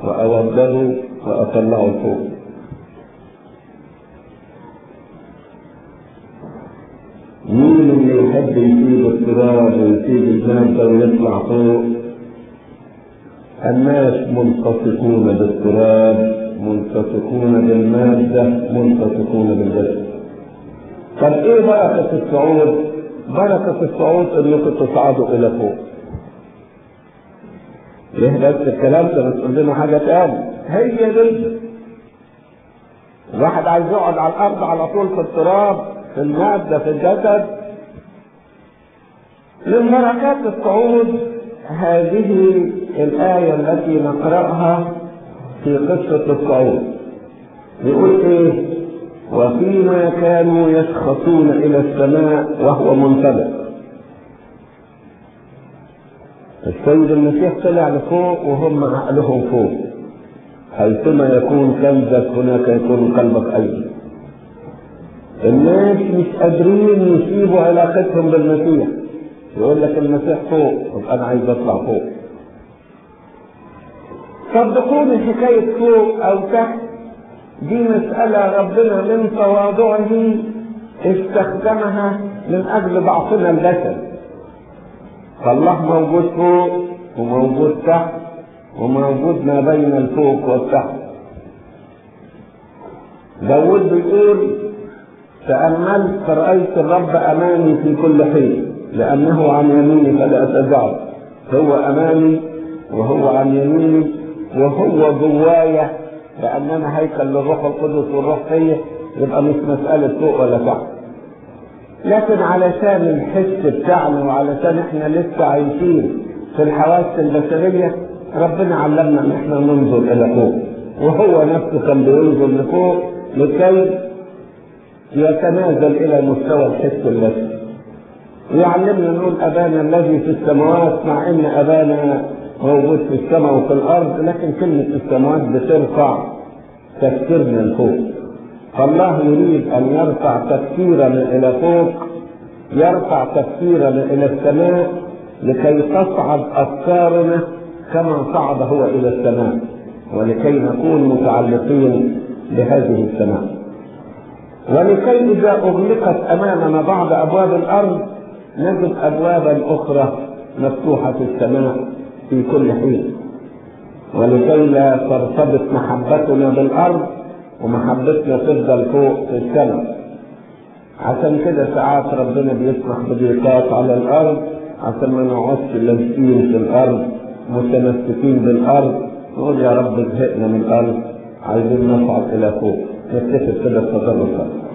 وأوضبه وأطلعه لفوق مين اللي يحب يسيب التراب ويسيب المادة ويطلع فوق؟ الناس ملتصقون بالتراب ملتصقون بالمادة ملتصقون بالجسد طب ايه بركة الصعود؟ بركة الصعود انكم تصعدوا الى فوق ايه بس الكلام ده بتقول لنا حاجة تاني هي دي الواحد عايز يقعد على الارض على طول في التراب في المادة في الجسد من بركات الصعود هذه الآية التي نقرأها في قصة الصعود يقول إيه وفيما كانوا يشخصون إلى السماء وهو منطلق السيد المسيح طلع لفوق وهم عقلهم فوق حيثما يكون كنزك هناك يكون قلبك أيضا الناس مش قادرين يسيبوا علاقتهم بالمسيح يقول لك المسيح فوق طب انا عايز اطلع فوق صدقوني حكاية فوق او تحت دي مسألة ربنا من تواضعه استخدمها من اجل ضعفنا البشري فالله موجود فوق وموجود تحت وموجود ما بين الفوق والتحت داود بيقول تأملت فرأيت الرب أمامي في كل حين لأنه عن يميني فلا أتزعل هو أمامي وهو عن يميني وهو جوايا لأننا هيكل للروح القدس والروح فيا يبقى مش مسألة فوق ولا تحت لكن علشان الحس بتاعنا وعلشان احنا لسه عايشين في الحواس البشرية ربنا علمنا ان احنا ننظر الى فوق وهو نفسه كان بينظر لفوق لكي يتنازل الى مستوى الحس البشري ويعلمنا نقول ابانا الذي في السماوات مع ان ابانا موجود في السماء وفي الارض لكن كلمه السماوات بترفع تفكيرنا لفوق فالله يريد ان يرفع تفكيرنا الى فوق يرفع تفكيرنا الى السماء لكي تصعد افكارنا كما صعد هو الى السماء ولكي نكون متعلقين بهذه السماء ولكي اذا اغلقت امامنا بعض ابواب الارض نجد ابوابا اخرى مفتوحه في السماء في كل حين ولكي لا ترتبط محبتنا بالارض ومحبتنا تفضل فوق في السماء عشان كده ساعات ربنا بيسمح بضيقات على الارض عشان ما نقعدش لازقين في الارض متمسكين بالارض نقول يا رب زهقنا من الارض عايزين نصعد الى فوق نتفق كده في تدرج